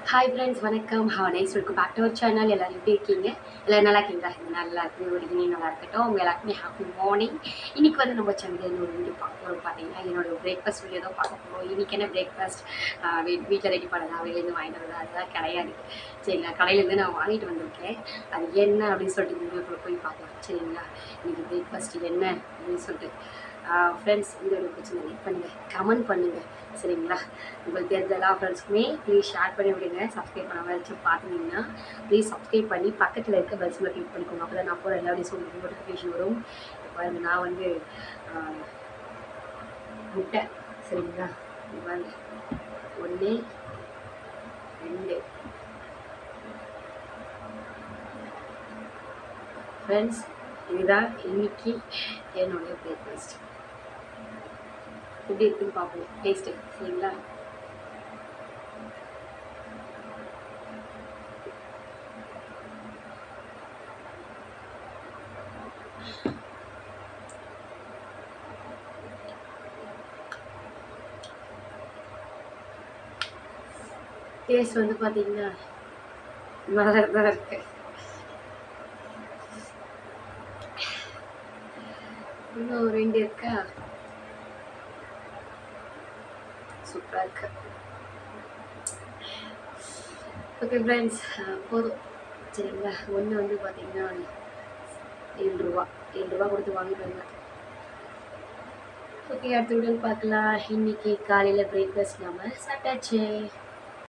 hi friends வணக்கம் how nice welcome back to our channel எல்லாரும் எப்படி இருக்கீங்க எல்லோரும் நல்லா இருக்கீங்களா இந்த நல்லா இருக்கு ஒரு இனி நல்லா இருக்கட்டும் உங்கள் எல்லாருக்குமே ஹாப்பி மார்னிங் இன்னைக்கு வந்து நம்ம சேனலில் ஒரு வீடியோ பார்க்க போகிறோம் பார்த்தீங்கன்னா என்னோட பிரேக்ஃபாஸ்ட் வீடியோ தான் பார்க்க போகிறோம் இன்றைக்கி என்ன பிரேக்ஃபாஸ்ட் வீட்டில் ரெடி பண்ணதா வெளிலேருந்து வாங்கிட்டு வரதா அதெல்லாம் கிடையாது சரிங்களா கடையிலேருந்து நான் வாங்கிட்டு வந்திருக்கேன் அது என்ன அப்படின்னு சொல்லிட்டு வீடியோக்குள்ளே போய் பார்க்கலாம் சரிங்களா இன்னைக்கு பிரேக்ஃபாஸ்ட் என்ன அப்படின்னு சொல்லிட்டு ஃப்ரெண்ட்ஸ் இந்த ஒரு பிரச்சனை லைக் பண்ணுங்கள் கமெண்ட் பண்ணுங்கள் சரிங்களா உங்களுக்கு தெரிஞ்ச எல்லா ஃப்ரெண்ட்ஸ்க்குமே ப்ளீஸ் ஷேர் பண்ணி விடுங்க சப்ஸ்கிரைப் பண்ணாமல் வச்சு பார்த்துட்டிங்கன்னா ப்ளீஸ் சப்ஸ்கிரைப் பண்ணி பக்கத்தில் இருக்க பெல் சிம்மில் கிளிக் பண்ணிக்கோங்க அப்போ தான் நான் போகிற எல்லா வீடியோஸும் உங்களுக்கு நோட்டிஃபிகேஷன் வரும் இப்போ பாருங்க நான் வந்து ஆஹ், முட்டை சரிங்களா இது பாருங்க ஒன்று ரெண்டு ஃப்ரெண்ட்ஸ் இதுதான் இன்னைக்கு என்னுடைய பிரேக்ஃபாஸ்ட் எப்படி இருக்குன்னு பார்ப்போம் டேஸ்ட்டு சரிங்களா டேஸ்ட் வந்து பார்த்தீங்கன்னா நல்லா தான் இருக்கு இன்னும் ஒரு ரெண்டு இருக்கா சூப்பராக இருக்கு ஓகே ஃப்ரெண்ட்ஸ் போதும் சரிங்களா ஒன்று வந்து பார்த்தீங்கன்னா ஏழு ரூபா ஏழு ரூபா கொடுத்து வாங்கிட்டு வந்தேன் ஓகே அடுத்த வீடியோ பார்க்கலாம் இன்னைக்கு காலையில் பிரேக்ஃபாஸ்ட் நம்ம சாப்பிட்டாச்சு